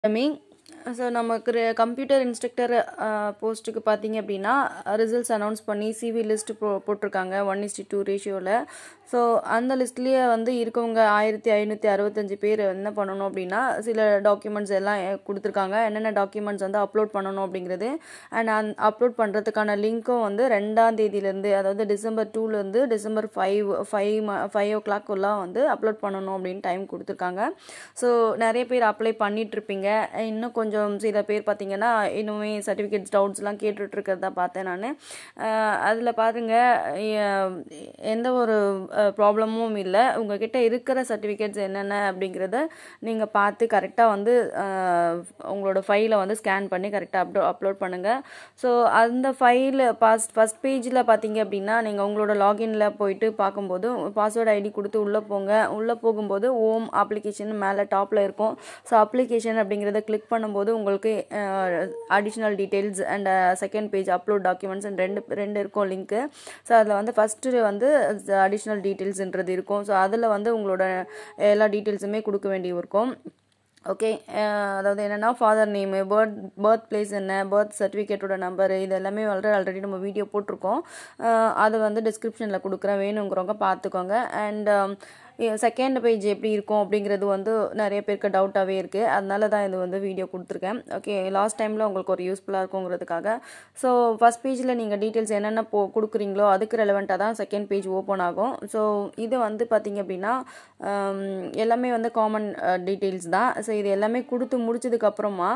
மீன் so நமக்கு computer instructor போஸ்ட்டுக்கு பார்த்தீங்க அப்படின்னா ரிசல்ட்ஸ் அனௌன்ஸ் பண்ணி சிவி லிஸ்ட் போ போட்டிருக்காங்க ஒன் இஸ்டி டூ ரேஷியோவில் ஸோ அந்த லிஸ்ட்லேயே வந்து இருக்கவங்க ஆயிரத்தி ஐநூற்றி அறுபத்தஞ்சு பேர் என்ன பண்ணணும் அப்படின்னா சில டாக்குமெண்ட்ஸ் எல்லாம் கொடுத்துருக்காங்க என்னென்ன டாக்குமெண்ட்ஸ் வந்து அப்லோட் பண்ணணும் அப்படிங்கிறது அண்ட் அந் அப்லோட் பண்ணுறதுக்கான லிங்க்கும் வந்து ரெண்டாம் தேதியிலேருந்து அதாவது டிசம்பர் டூலேருந்து டிசம்பர் ஃபைவ் ஃபைவ் ஃபைவ் ஓ கிளாக்குலாம் வந்து அப்லோட் பண்ணணும் அப்படின்னு டைம் கொடுத்துருக்காங்க ஸோ நிறைய பேர் அப்ளை பண்ணிகிட்ருப்பீங்க இன்னும் கொஞ்சம் சில பேர் பார்த்தீங்கன்னா இன்னுமே சர்டிஃபிகேட்ஸ் டவுட்ஸ்லாம் கேட்டுட்ருக்கிறதா பார்த்தேன் நான் அதில் பாருங்க எந்த ஒரு ப்ராப்ளமும் இல்லை உங்ககிட்ட இருக்கிற சர்டிஃபிகேட்ஸ் என்னென்ன அப்படிங்கிறத நீங்கள் பார்த்து கரெக்டாக வந்து உங்களோட ஃபைலை வந்து ஸ்கேன் பண்ணி கரெக்டாக அப்லோ அப்லோட் பண்ணுங்கள் ஸோ அந்த ஃபைல் பாஸ் ஃபஸ்ட் பேஜில் பார்த்தீங்க அப்படின்னா நீங்கள் உங்களோட லாகின்ல போயிட்டு பார்க்கும்போது பாஸ்வேர்டு ஐடி கொடுத்து உள்ளே போங்க உள்ளே போகும்போது ஓம் அப்ளிகேஷன் மேலே டாப்பில் இருக்கும் ஸோ அப்ளிகேஷன் அப்படிங்கிறத கிளிக் பண்ணும்போது உங்களுக்கு additional details and second page upload documents and ரெண்டு ரெண்டு இருக்கும் லிங்க்கு ஸோ அதில் வந்து ஃபஸ்ட்டு வந்து அடிஷ்னல் டீட்டெயில்ஸ்ன்றது இருக்கும் ஸோ அதில் வந்து உங்களோட எல்லா டீட்டெயில்ஸுமே கொடுக்க வேண்டி இருக்கும் ஓகே அதாவது என்னென்னா father name birth birth place என்ன பர்த் சர்டிஃபிகேட்டோட நம்பரு இது எல்லாமே ஆல்ரெடி ஆல்ரெடி நம்ம வீடியோ போட்டிருக்கோம் அது வந்து டிஸ்கிரிப்ஷனில் கொடுக்குறேன் வேணுங்கிறவங்க பார்த்துக்கோங்க அண்ட் செகண்ட் பேஜ் எப்படி இருக்கும் அப்படிங்கிறது வந்து நிறைய பேருக்கு டவுட்டாகவே இருக்குது அதனால தான் இது வந்து வீடியோ கொடுத்துருக்கேன் ஓகே லாஸ்ட் டைமில் உங்களுக்கு ஒரு யூஸ்ஃபுல்லாக இருக்குங்கிறதுக்காக ஸோ ஃபஸ்ட் பேஜில் நீங்கள் டீட்டெயில்ஸ் என்னென்ன போ கொடுக்குறீங்களோ அதுக்கு ரெலவெண்ட்டாக தான் செகண்ட் பேஜ் ஓப்பன் ஆகும் ஸோ இது வந்து பார்த்திங்க அப்படின்னா எல்லாமே வந்து காமன் டீட்டெயில்ஸ் தான் ஸோ இது எல்லாமே கொடுத்து முடிச்சதுக்கப்புறமா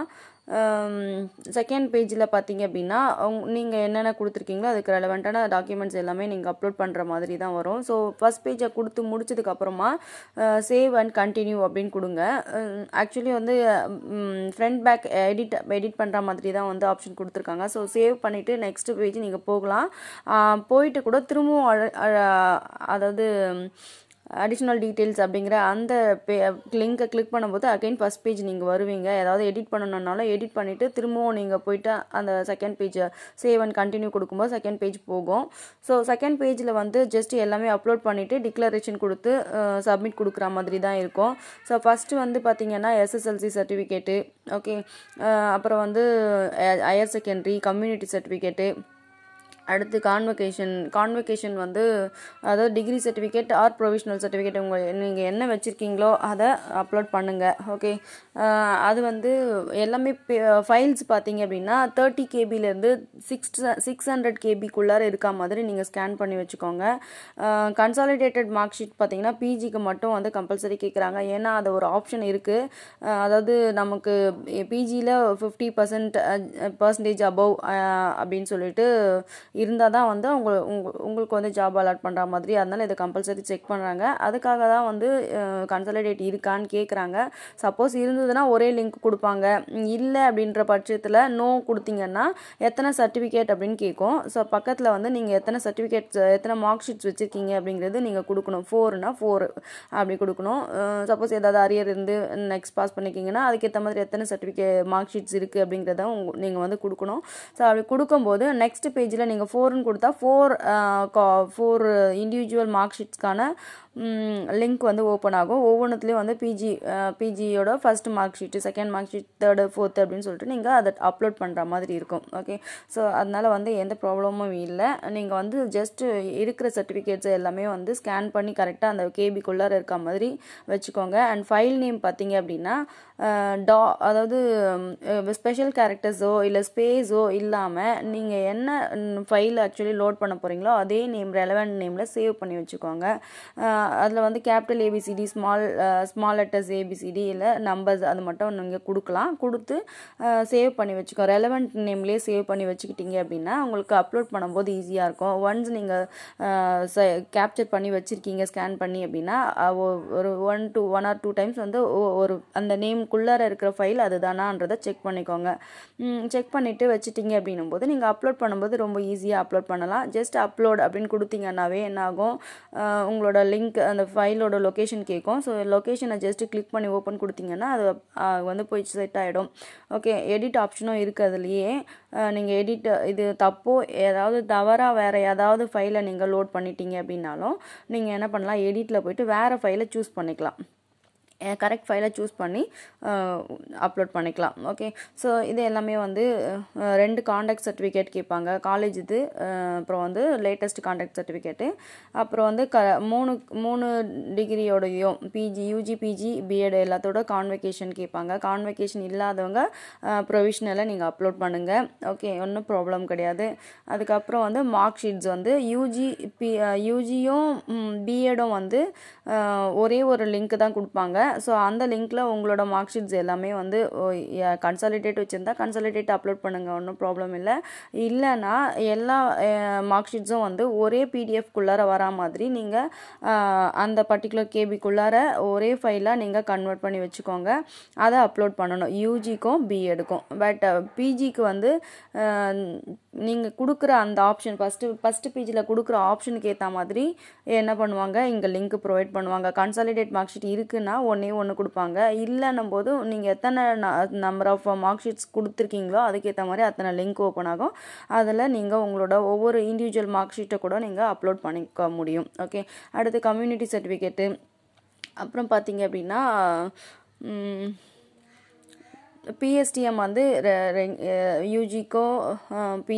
செகண்ட் பேஜில் பார்த்தீங்க அப்படின்னா நீங்கள் என்னென்ன கொடுத்துருக்கீங்களோ அதுக்கு ரெலவெண்ட்டான டாக்குமெண்ட்ஸ் எல்லாமே நீங்கள் அப்லோட் பண்ணுற மாதிரி தான் வரும் ஸோ ஃபஸ்ட் பேஜை கொடுத்து முடிச்சதுக்கப்புறமா சேவ் அண்ட் கண்டினியூ அப்படின்னு கொடுங்க ஆக்சுவலி வந்து ஃப்ரண்ட் பேக் எடிட் எடிட் பண்ணுற மாதிரி தான் வந்து ஆப்ஷன் கொடுத்துருக்காங்க ஸோ சேவ் பண்ணிவிட்டு நெக்ஸ்ட் பேஜ் நீங்கள் போகலாம் போயிட்டு கூட திரும்பவும் அதாவது அடிஷ்னல் டீட்டெயில்ஸ் அப்படிங்கிற அந்த பே லிங்கை கிளிக் பண்ணும்போது அகைன் ஃபஸ்ட் பேஜ் நீங்கள் வருவீங்க ஏதாவது எடிட் பண்ணணுன்னாலும் எடிட் பண்ணிவிட்டு திரும்பவும் நீங்கள் போயிட்டு அந்த செகண்ட் பேஜை சேவ் அண்ட் கண்டினியூ கொடுக்கும்போது செகண்ட் பேஜ் போகும் ஸோ செகண்ட் பேஜில் வந்து ஜஸ்ட் எல்லாமே அப்லோட் பண்ணிவிட்டு டிக்ளரேஷன் கொடுத்து சப்மிட் கொடுக்குற மாதிரி தான் இருக்கும் ஸோ ஃபஸ்ட்டு வந்து பார்த்திங்கன்னா எஸ்எஸ்எல்சி சர்டிஃபிகேட்டு ஓகே அப்புறம் வந்து ஹையர் செகண்டரி கம்யூனிட்டி சர்டிஃபிகேட்டு அடுத்து கான்வெகேஷன் கான்வெகேஷன் வந்து அதாவது degree certificate or provisional certificate உங்கள் நீங்கள் என்ன வச்சுருக்கீங்களோ அதை அப்லோட் பண்ணுங்கள் ஓகே அது வந்து எல்லாமே ஃபைல்ஸ் பார்த்தீங்க அப்படின்னா தேர்ட்டி கேபிலேருந்து சிக்ஸ் சிக்ஸ் ஹண்ட்ரட் கேபிக்குள்ளார இருக்க மாதிரி நீங்கள் ஸ்கேன் பண்ணி வச்சுக்கோங்க கன்சாலிடேட்டட் மார்க் ஷீட் பார்த்தீங்கன்னா பிஜிக்கு மட்டும் வந்து கம்பல்சரி கேட்குறாங்க ஏன்னா அது ஒரு ஆப்ஷன் இருக்குது அதாவது நமக்கு பிஜியில் ஃபிஃப்டி பர்சன்ட் பர்சன்டேஜ் அபவ் அப்படின்னு சொல்லிட்டு இருந்தால் தான் வந்து உங்க உங்களுக்கு வந்து ஜாப் அலாட் பண்ணுற மாதிரி அதனால் இதை கம்பல்சரி செக் பண்ணுறாங்க அதுக்காக தான் வந்து கன்சல்டேட் இருக்கான்னு கேட்குறாங்க சப்போஸ் இருந்ததுன்னா ஒரே லிங்க் கொடுப்பாங்க இல்லை அப்படின்ற பட்சத்தில் நோ கொடுத்தீங்கன்னா எத்தனை சர்டிஃபிகேட் அப்படின்னு கேட்கும் ஸோ பக்கத்தில் வந்து நீங்கள் எத்தனை சர்டிஃபிகேட்ஸ் எத்தனை மார்க் ஷீட்ஸ் வச்சுருக்கீங்க அப்படிங்கிறது நீங்கள் கொடுக்கணும் ஃபோர்னா ஃபோர் அப்படி கொடுக்கணும் சப்போஸ் ஏதாவது அரியர் இருந்து நெக்ஸ்ட் பாஸ் பண்ணிக்கிங்கன்னா அதுக்கேற்ற மாதிரி எத்தனை சர்டிஃபிகேட் மார்க் ஷீட்ஸ் இருக்குது அப்படிங்கிறத நீங்கள் வந்து கொடுக்கணும் ஸோ அப்படி கொடுக்கும்போது நெக்ஸ்ட் பேஜில் நீங்கள் ஃபோர்னு கொடுத்தா ஃபோர் ஃபோர் இண்டிவிஜுவல் மார்க் ஷீட்ஸ்க்கான லிங்க் வந்து ஓப்பன் ஆகும் ஒவ்வொன்றுத்துலேயும் வந்து பிஜி பிஜியோட first mark sheet second mark sheet third fourth அப்படின்னு சொல்லிட்டு நீங்கள் அதை அப்லோட் பண்ணுற மாதிரி இருக்கும் ஓகே ஸோ அதனால் வந்து எந்த ப்ராப்ளமும் இல்லை நீங்கள் வந்து ஜஸ்ட்டு இருக்கிற சர்டிஃபிகேட்ஸ் எல்லாமே வந்து ஸ்கேன் பண்ணி கரெக்டாக அந்த கேபிக்குள்ளார இருக்க மாதிரி வச்சுக்கோங்க அண்ட் ஃபைல் நேம் பார்த்தீங்க அப்படின்னா டா அதாவது ஸ்பெஷல் கேரக்டர்ஸோ இல்லை ஸ்பேஸோ இல்லாமல் நீங்கள் என்ன ஃபைல் ஆக்சுவலி லோட் பண்ண போகிறீங்களோ அதே நேம் ரெலவெண்ட் நேமில் சேவ் பண்ணி வச்சுக்கோங்க அதில் வந்து capital A B C D small small letters A B C D இல்லை நம்பர்ஸ் அது மட்டும் நீங்கள் கொடுக்கலாம் கொடுத்து சேவ் பண்ணி வச்சுக்கோ ரெலவெண்ட் நேம்லேயே சேவ் பண்ணி வச்சுக்கிட்டீங்க அப்படின்னா உங்களுக்கு அப்லோட் பண்ணும்போது ஈஸியாக இருக்கும் ஒன்ஸ் நீங்கள் கேப்சர் பண்ணி வச்சுருக்கீங்க ஸ்கேன் பண்ணி அப்படின்னா ஒரு one two one or two times வந்து ஒரு அந்த நேம்குள்ளார இருக்கிற ஃபைல் அதுதானான்றதை செக் பண்ணிக்கோங்க செக் பண்ணிவிட்டு வச்சுட்டீங்க அப்படின்னும் போது நீங்கள் அப்லோட் பண்ணும்போது ரொம்ப ஈஸியாக அப்லோட் பண்ணலாம் ஜஸ்ட் அப்லோட் அப்படின்னு கொடுத்தீங்கன்னாவே என்ன ஆகும் உங்களோட லிங்க் அந்த ஃபைலோட லொக்கேஷன் கேட்கும் ஸோ லொக்கேஷனை ஜஸ்ட்டு கிளிக் பண்ணி ஓப்பன் கொடுத்தீங்கன்னா அது வந்து போய் செட் ஆகிடும் ஓகே எடிட் ஆப்ஷனும் இருக்குது அதுலேயே நீங்கள் எடிட் இது தப்போ ஏதாவது தவறாக வேறு ஏதாவது ஃபைலை நீங்கள் லோட் பண்ணிட்டீங்க அப்படின்னாலும் நீங்கள் என்ன பண்ணலாம் எடிட்டில் போயிட்டு வேறு ஃபைலை சூஸ் பண்ணிக்கலாம் கரெக்ட் ஃபைலை சூஸ் பண்ணி அப்லோட் பண்ணிக்கலாம் ஓகே ஸோ இது எல்லாமே வந்து அஹ், ரெண்டு காண்டாக்ட் சர்டிஃபிகேட் கேட்பாங்க காலேஜ் இது அஹ், அப்புறம் வந்து லேட்டஸ்ட் காண்டாக்ட் சர்டிஃபிகேட்டு அப்புறம் வந்து க மூணு மூணு டிகிரியோடையும் பிஜி யூஜி பிஜி பிஎட் எல்லாத்தோட கான்வெகேஷன் கேட்பாங்க கான்வெகேஷன் இல்லாதவங்க ப்ரொவிஷனலை நீங்கள் அப்லோட் பண்ணுங்கள் ஓகே ஒன்றும் ப்ராப்ளம் கிடையாது அதுக்கப்புறம் வந்து மார்க் ஷீட்ஸ் வந்து யூஜி பி யூஜியும் பிஎடும் வந்து அஹ், ஒரே ஒரு லிங்க் தான் கொடுப்பாங்க ஸோ அந்த லிங்க்கில் உங்களோட மார்க் ஷீட்ஸ் எல்லாமே வந்து கன்சாலிடேட் வச்சுருந்தா கன்சாலிடேட் அப்லோட் பண்ணுங்கள் ஒன்றும் ப்ராப்ளம் இல்லை இல்லைன்னா எல்லா மார்க் ஷீட்ஸும் வந்து ஒரே பிடிஎஃப்குள்ளார வரா மாதிரி நீங்கள் அந்த பர்டிகுலர் கேபிக்குள்ளார ஒரே ஃபைலாக நீங்கள் கன்வெர்ட் பண்ணி வச்சுக்கோங்க அதை அப்லோட் பண்ணணும் யூஜிக்கும் பிஎடுக்கும் பட் பிஜிக்கு வந்து நீங்கள் கொடுக்குற அந்த ஆப்ஷன் ஃபஸ்ட்டு ஃபஸ்ட்டு பேஜில் கொடுக்குற ஆப்ஷனுக்கு ஏற்ற மாதிரி என்ன பண்ணுவாங்க இங்கே லிங்க் ப்ரொவைட் பண்ணுவாங்க கன்சாலிடேட் மார்க் ஷீட் இருக்குன்னா ஒன்றே ஒன்று கொடுப்பாங்க இல்லைன்னும் போது நீங்கள் எத்தனை நம்பர் ஆஃப் மார்க் ஷீட்ஸ் கொடுத்துருக்கீங்களோ அதுக்கேற்ற மாதிரி அத்தனை லிங்க் ஓப்பன் ஆகும் அதில் நீங்கள் உங்களோட ஒவ்வொரு இண்டிவிஜுவல் மார்க் ஷீட்டை கூட நீங்கள் அப்லோட் பண்ணிக்க முடியும் ஓகே அடுத்து கம்யூனிட்டி சர்டிஃபிகேட்டு அப்புறம் பார்த்தீங்க அப்படின்னா பிஎஸ்டிஎம் வந்து யூஜிக்கோ பி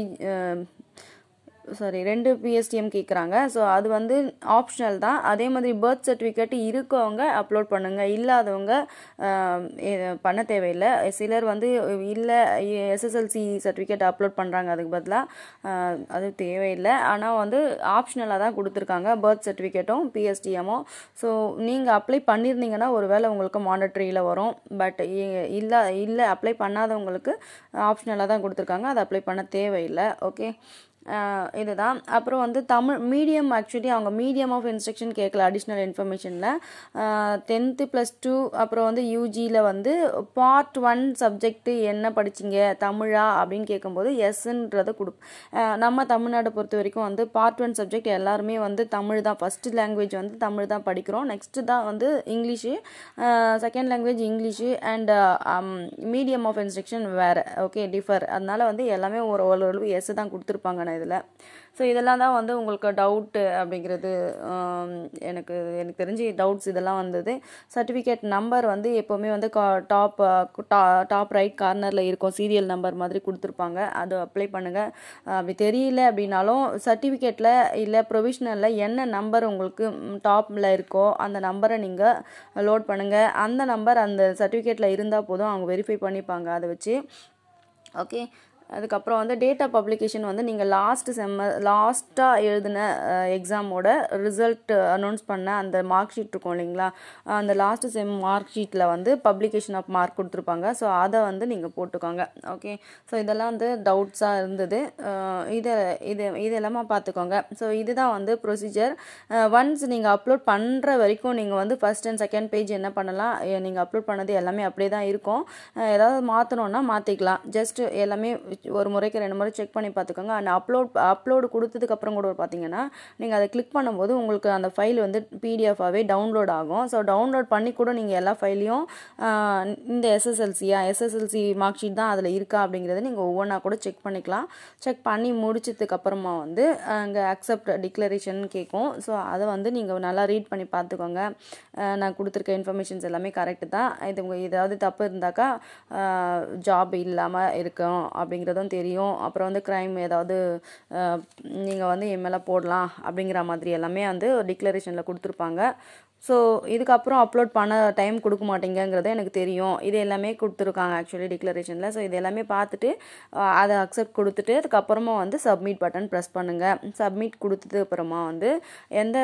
சாரி ரெண்டு பிஎஸ்டிஎம் கேட்குறாங்க ஸோ அது வந்து ஆப்ஷனல் தான் அதே மாதிரி பர்த் சர்டிஃபிகேட் இருக்கவங்க அப்லோட் பண்ணுங்கள் இல்லாதவங்க ஆஹ், எ- பண்ண தேவையில்லை சிலர் வந்து இல்லை எஸ்எஸ்எல்சி சர்டிஃபிகேட் அப்லோட் பண்ணுறாங்க அதுக்கு பதிலாக அது தேவையில்லை ஆனால் வந்து ஆப்ஷனலாக தான் கொடுத்துருக்காங்க பர்த் சர்டிஃபிகேட்டும் பிஎஸ்டிஎம்மும் ஸோ நீங்கள் அப்ளை பண்ணியிருந்தீங்கன்னா ஒருவேளை உங்களுக்கு மாண்டட்ரியில் வரும் பட் இல்லை இல்லை அப்ளை பண்ணாதவங்களுக்கு ஆப்ஷனலாக தான் கொடுத்துருக்காங்க அதை அப்ளை பண்ண தேவையில்லை ஓகே ஆஹ் இதுதான் அப்புறம் வந்து தமிழ் மீடியம் ஆக்சுவலி அவங்க மீடியம் ஆஃப் இன்ஸ்ட்ரக்ஷன் கேட்கல அடிஷ்னல் இன்ஃபர்மேஷனில் டென்த்து ப்ளஸ் டூ அப்புறம் வந்து யூஜியில் வந்து பார்ட் ஒன் சப்ஜெக்ட்டு என்ன படிச்சீங்க தமிழா அப்படின்னு கேட்கும்போது எஸ்ன்றதை கொடு ஆஹ் நம்ம தமிழ்நாட்டை பொறுத்த வரைக்கும் வந்து பார்ட் ஒன் சப்ஜெக்ட் எல்லாருமே வந்து தமிழ் தான் ஃபஸ்ட்டு லாங்குவேஜ் வந்து தமிழ் தான் படிக்கிறோம் நெக்ஸ்ட்டு தான் வந்து English second language English and medium of instruction வேறு ஓகே டிஃபர் அதனால வந்து எல்லாமே ஒரு ஓரளவு எஸ் தான் கொடுத்துருப்பாங்க நான் இதில் ஸோ இதெல்லாம் தான் வந்து உங்களுக்கு டவுட்டு அப்படிங்கிறது ஆம், எனக்கு எனக்கு தெரிஞ்சு டவுட்ஸ் இதெல்லாம் வந்தது சர்டிஃபிகேட் நம்பர் வந்து எப்போவுமே வந்து டாப் டாப் ரைட் கார்னரில் இருக்கும் சீரியல் நம்பர் மாதிரி கொடுத்துருப்பாங்க அது அப்ளை பண்ணுங்கள் அப்படி தெரியல அப்படின்னாலும் சர்டிஃபிகேட்டில் இல்லை ப்ரொவிஷனலில் என்ன நம்பர் உங்களுக்கு டாப்பில் இருக்கோ அந்த நம்பரை நீங்கள் லோட் பண்ணுங்கள் அந்த நம்பர் அந்த சர்டிஃபிகேட்டில் இருந்தால் போதும் அவங்க வெரிஃபை பண்ணிப்பாங்க அதை வச்சு ஓகே அதுக்கப்புறம் வந்து டேட்டா பப்ளிகேஷன் வந்து நீங்கள் லாஸ்ட் செம்ம லாஸ்ட்டாக எழுதின எக்ஸாமோட ரிசல்ட் அனௌன்ஸ் பண்ண அந்த மார்க் ஷீட் இருக்கும் இல்லைங்களா அந்த லாஸ்ட் செம் மார்க் ஷீட்டில் வந்து பப்ளிகேஷன் ஆஃப் மார்க் கொடுத்துருப்பாங்க ஸோ அதை வந்து நீங்கள் போட்டுக்கோங்க ஓகே ஸோ இதெல்லாம் வந்து டவுட்ஸாக இருந்தது அஹ் இது இது இது எல்லாமே பார்த்துக்கோங்க ஸோ இதுதான் வந்து ப்ரொசீஜர் ஒன்ஸ் நீங்கள் அப்லோட் பண்ணுற வரைக்கும் நீங்கள் வந்து ஃபஸ்ட் அண்ட் செகண்ட் பேஜ் என்ன பண்ணலாம் நீங்கள் அப்லோட் பண்ணது எல்லாமே அப்படியே தான் இருக்கும் அஹ் ஏதாவது மாற்றணுன்னா மாற்றிக்கலாம் ஜஸ்ட் எல்லாமே ஒரு முறைக்கு ரெண்டு முறை செக் பண்ணி பார்த்துக்கோங்க அண்ட் அப்லோட் அப்லோடு கொடுத்ததுக்கப்புறம் கூட பார்த்தீங்கன்னா நீங்கள் அதை கிளிக் பண்ணும்போது உங்களுக்கு அந்த ஃபைல் வந்து பிடிஎஃபாகவே டவுன்லோட் ஆகும் ஸோ டவுன்லோட் பண்ணி கூட நீங்கள் எல்லா ஃபைலையும் இந்த எஸ்எஸ்எல்சியா எஸ்எஸ்எல்சி மார்க் ஷீட் தான் அதில் இருக்கா அப்படிங்கிறத நீங்கள் ஒவ்வொன்றா கூட செக் பண்ணிக்கலாம் செக் பண்ணி முடிச்சதுக்கு அப்புறமா வந்து அங்கே அக்செப்ட் டிக்ளரேஷன் கேட்கும் ஸோ அதை வந்து நீங்கள் நல்லா ரீட் பண்ணி பார்த்துக்கோங்க அஹ் நான் கொடுத்துருக்க இன்ஃபர்மேஷன்ஸ் எல்லாமே கரெக்டு தான் இது உங்க ஏதாவது தப்பு இருந்தாக்கா ஜாப் இல்லாமல் இருக்கும் அப்படிங்கிறதும் தெரியும் அப்புறம் வந்து க்ரைம் ஏதாவது நீங்கள் வந்து என் மேலே போடலாம் அப்படிங்கிற மாதிரி எல்லாமே வந்து டிக்ளரேஷனில் கொடுத்துருப்பாங்க ஸோ இதுக்கப்புறம் அப்லோட் பண்ண டைம் கொடுக்க மாட்டேங்கிறது எனக்கு தெரியும் இது எல்லாமே கொடுத்துருக்காங்க ஆக்சுவலி டிக்ளரேஷனில் ஸோ இது எல்லாமே பார்த்துட்டு அஹ், அதை அக்செப்ட் கொடுத்துட்டு அதுக்கப்புறமா வந்து சப்மிட் பட்டன் ப்ரெஸ் பண்ணுங்கள் சப்மிட் கொடுத்தது அப்புறமா வந்து எந்த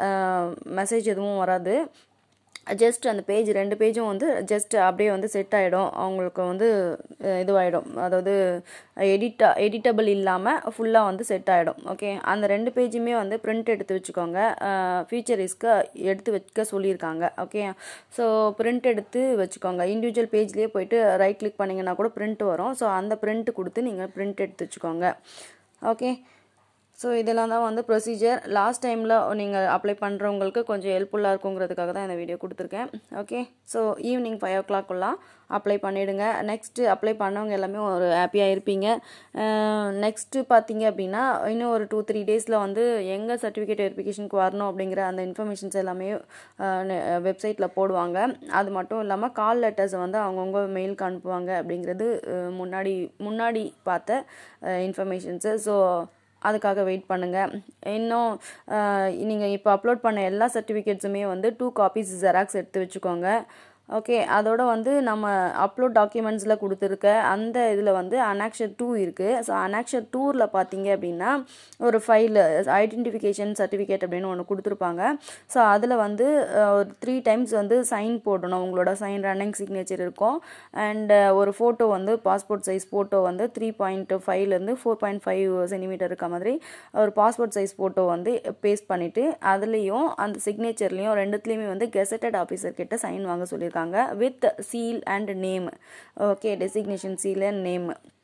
மெசேஜ் எதுவும் வராது ஜஸ்ட் அந்த பேஜ் ரெண்டு பேஜும் வந்து ஜஸ்ட் அப்படியே வந்து செட் ஆகிடும் அவங்களுக்கு வந்து அஹ், இதுவாயிடும் அதாவது எடிட்டா எடிட்டபிள் இல்லாமல் ஃபுல்லாக வந்து செட் ஆகிடும் ஓகே அந்த ரெண்டு பேஜுமே வந்து பிரிண்ட் எடுத்து வச்சுக்கோங்க ஃபியூச்சரிஸ்க்கு எடுத்து வைக்க சொல்லியிருக்காங்க ஓகே ஸோ பிரிண்ட் எடுத்து வச்சுக்கோங்க இண்டிவிஜுவல் பேஜ்லேயே போயிட்டு ரைட் கிளிக் பண்ணிங்கன்னா கூட பிரிண்ட் வரும் ஸோ அந்த பிரிண்ட் கொடுத்து நீங்கள் பிரிண்ட் எடுத்து வச்சுக்கோங்க ஓகே ஸோ இதெல்லாம் தான் வந்து ப்ரொசீஜர் லாஸ்ட் டைமில் நீங்கள் அப்ளை பண்ணுறவங்களுக்கு கொஞ்சம் ஹெல்ப்ஃபுல்லாக இருக்குங்கிறதுக்காக தான் இந்த வீடியோ கொடுத்துருக்கேன் ஓகே ஸோ ஈவினிங் ஃபைவ் ஓ கிளாக்குள்ளே அப்ளை பண்ணிவிடுங்க நெக்ஸ்ட்டு அப்ளை பண்ணவங்க எல்லாமே ஒரு ஹாப்பியாக இருப்பீங்க நெக்ஸ்ட்டு பார்த்தீங்க அப்படின்னா இன்னும் ஒரு டூ த்ரீ டேஸில் வந்து எங்கே சர்டிஃபிகேட் வெரிஃபிகேஷனுக்கு வரணும் அப்படிங்கிற அந்த இன்ஃபர்மேஷன்ஸ் எல்லாமே வெப்சைட்டில் போடுவாங்க அது மட்டும் இல்லாமல் கால் லெட்டர்ஸை வந்து அவங்கவுங்க மெயிலுக்கு அனுப்புவாங்க அப்படிங்கிறது முன்னாடி முன்னாடி பார்த்த இன்ஃபர்மேஷன்ஸு ஸோ அதுக்காக வெயிட் பண்ணுங்கள் இன்னும் நீங்கள் இப்போ அப்லோட் பண்ண எல்லா சர்டிஃபிகேட்ஸுமே வந்து டூ காப்பீஸ் ஜெராக்ஸ் எடுத்து வச்சுக்கோங்க ஓகே அதோட வந்து நம்ம அப்லோட் டாக்குமெண்ட்ஸில் கொடுத்துருக்க அந்த இதில் வந்து அனாக்ஷர் டூ இருக்குது ஸோ அனாக்ஷர் டூரில் பார்த்தீங்க அப்படின்னா ஒரு ஃபைல் ஐடென்டிஃபிகேஷன் சர்டிஃபிகேட் அப்படின்னு ஒன்று கொடுத்துருப்பாங்க ஸோ அதில் வந்து ஒரு த்ரீ டைம்ஸ் வந்து சைன் போடணும் உங்களோட சைன் ரன்னிங் சிக்னேச்சர் இருக்கும் அண்ட் ஒரு ஃபோட்டோ வந்து பாஸ்போர்ட் சைஸ் ஃபோட்டோ வந்து த்ரீ பாயிண்ட் ஃபைவ்லேருந்து ஃபோர் பாயிண்ட் ஃபைவ் சென்டிமீட்டர் இருக்க மாதிரி ஒரு பாஸ்போர்ட் சைஸ் ஃபோட்டோ வந்து பேஸ்ட் பண்ணிவிட்டு அதுலேயும் அந்த சிக்னேச்சர்லேயும் ரெண்டுத்துலேயுமே வந்து கெசட்டட் ஆஃபீஸர் கிட்ட சைன் வாங்க சொல்லியிருக்காங்க கொடுத்துருக்காங்க with seal and name okay designation seal and name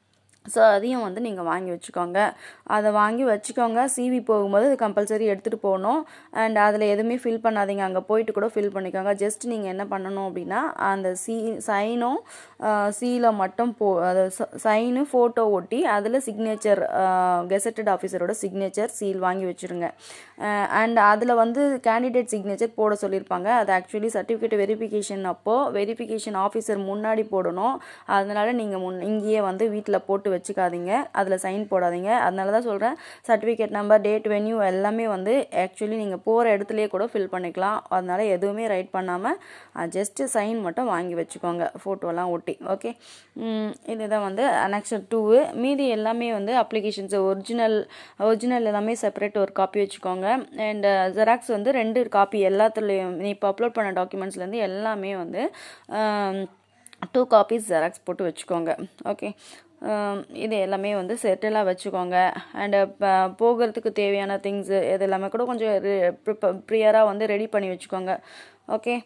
so அதையும் வந்து நீங்கள் வாங்கி வச்சுக்கோங்க அதை வாங்கி வச்சுக்கோங்க சிவி போகும்போது அது கம்பல்சரி எடுத்துகிட்டு போகணும் அண்ட் அதில் எதுவுமே ஃபில் பண்ணாதீங்க அங்கே போயிட்டு கூட ஃபில் பண்ணிக்கோங்க ஜஸ்ட் நீங்கள் என்ன பண்ணணும் அப்படின்னா அந்த சீ சைனும் சீலை மட்டும் போ அதை சைனு ஃபோட்டோ ஒட்டி அதில் சிக்னேச்சர் கெசட்டட் ஆஃபீஸரோட சிக்னேச்சர் சீல் வாங்கி வச்சுருங்க அண்ட் அதில் வந்து கேண்டிடேட் சிக்னேச்சர் போட சொல்லியிருப்பாங்க அது ஆக்சுவலி சர்டிஃபிகேட் வெரிஃபிகேஷன் அப்போது வெரிஃபிகேஷன் ஆஃபீஸர் முன்னாடி போடணும் அதனால் நீங்கள் முன் இங்கேயே வந்து வீட்டில் போட்டு வச்சுக்காதீங்க அதில் சைன் போடாதீங்க அதனால தான் சொல்கிறேன் சர்டிஃபிகேட் நம்பர் டேட் வென்யூ எல்லாமே வந்து ஆக்சுவலி நீங்கள் போகிற இடத்துலையே கூட ஃபில் பண்ணிக்கலாம் அதனால் எதுவுமே ரைட் பண்ணாமல் ஜஸ்ட்டு சைன் மட்டும் வாங்கி வச்சுக்கோங்க ஃபோட்டோலாம் ஒட்டி ஓகே இதுதான் வந்து அனெக்ஷன் டூவு மீதி எல்லாமே வந்து அப்ளிகேஷன்ஸ் ஒரிஜினல் ஒரிஜினல் எல்லாமே செப்பரேட் ஒரு காப்பி வச்சுக்கோங்க அண்ட் ஜெராக்ஸ் வந்து ரெண்டு காப்பி எல்லாத்துலேயும் இப்போ அப்லோட் பண்ண டாக்குமெண்ட்ஸ்லேருந்து எல்லாமே வந்து டூ காப்பீஸ் ஜெராக்ஸ் போட்டு வச்சுக்கோங்க ஓகே இது எல்லாமே வந்து செட்டிலாக வச்சுக்கோங்க அண்டு போகிறதுக்கு தேவையான திங்ஸு இது எல்லாமே கூட கொஞ்சம் ப்ரியராக வந்து ரெடி பண்ணி வச்சுக்கோங்க ஓகே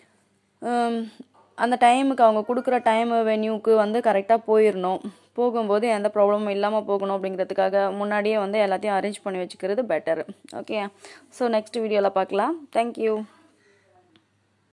அந்த டைமுக்கு அவங்க கொடுக்குற டைம் வென்யூக்கு வந்து கரெக்டாக போயிடணும் போகும்போது எந்த ப்ராப்ளமும் இல்லாமல் போகணும் அப்படிங்கிறதுக்காக முன்னாடியே வந்து எல்லாத்தையும் அரேஞ்ச் பண்ணி வச்சுக்கிறது பெட்டர் ஓகே ஸோ நெக்ஸ்ட் வீடியோவில் பார்க்கலாம் தேங்க்யூ